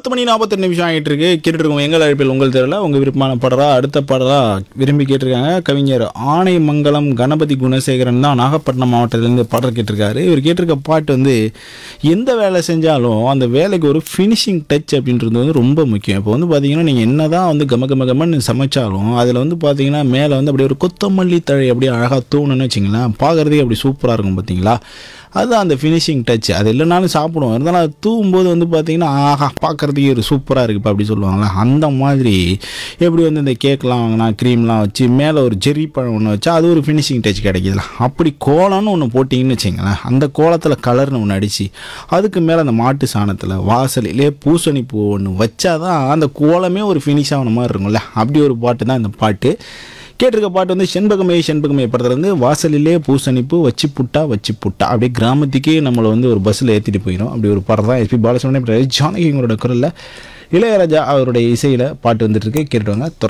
பத்து மணி நாற்பத்தெட்டு நிமிஷம் ஆகிட்டு இருக்கு கேட்டுட்டு இருக்கோம் எங்கள் அழைப்பில் உங்கள் தெருவில் உங்கள் விருப்பமான பாடலா அடுத்த பாடலா விரும்பி கேட்டிருக்காங்க கவிஞர் ஆனைமங்கலம் கணபதி குணசேகரன் தான் நாகப்பட்டினம் மாவட்டத்திலேருந்து பாடல் கேட்டிருக்காரு இவர் கேட்டிருக்க பாட்டு வந்து எந்த வேலை செஞ்சாலும் அந்த வேலைக்கு ஒரு ஃபினிஷிங் டச் அப்படின்றது வந்து ரொம்ப முக்கியம் இப்போ வந்து பார்த்தீங்கன்னா நீங்கள் என்ன தான் வந்து கம கம கமன்னு சமைச்சாலும் அதில் வந்து பார்த்தீங்கன்னா மேலே வந்து அப்படியே ஒரு கொத்தமல்லி தழை அப்படியே அழகாக தூணுன்னு வச்சிங்களேன் பார்க்குறதுக்கே அப்படி சூப்பராக இருக்கும் பார்த்தீங்களா அதுதான் அந்த ஃபினிஷிங் டச் அது இல்லைனாலும் சாப்பிடுவோம் இருந்தாலும் அது தூவும்போது வந்து பார்த்தீங்கன்னா ஆஹா பார்க்குறதுக்கே ஒரு சூப்பராக இருக்குப்பா அப்படி சொல்லுவாங்களே அந்த மாதிரி எப்படி வந்து இந்த கேக்லாம் வாங்கினா க்ரீம்லாம் வச்சு மேலே ஒரு ஜெரி பழம் ஒன்று வச்சா அது ஒரு ஃபினிஷிங் டச் கிடைக்குதுல அப்படி கோலம்னு ஒன்று போட்டிங்கன்னு வச்சிங்களேன் அந்த கோலத்தில் கலர்னு ஒன்று அடித்து அதுக்கு மேலே அந்த மாட்டு சாணத்தில் வாசலிலே பூசணி பூ ஒன்று வச்சாதான் அந்த கோலமே ஒரு ஃபினிஷ் ஆன மாதிரி இருக்கும்ல அப்படி ஒரு பாட்டு தான் இந்த பாட்டு கேட்டிருக்க பாட்டு வந்து செண்பகமே செண்பகமே படத்துல இருந்து வாசலிலே பூசணிப்பு வச்சு புட்டா வச்சு புட்டா அப்படியே கிராமத்துக்கே நம்மளை வந்து ஒரு பஸ்ஸில் ஏற்றிட்டு போயிடும் அப்படி ஒரு படம் தான் எஸ்பி பாலசுப்ரமணியம் ஜானகிங்களோட குரலில் இளையராஜா அவருடைய இசையில் பாட்டு வந்துட்டு இருக்கு கேட்டுவாங்க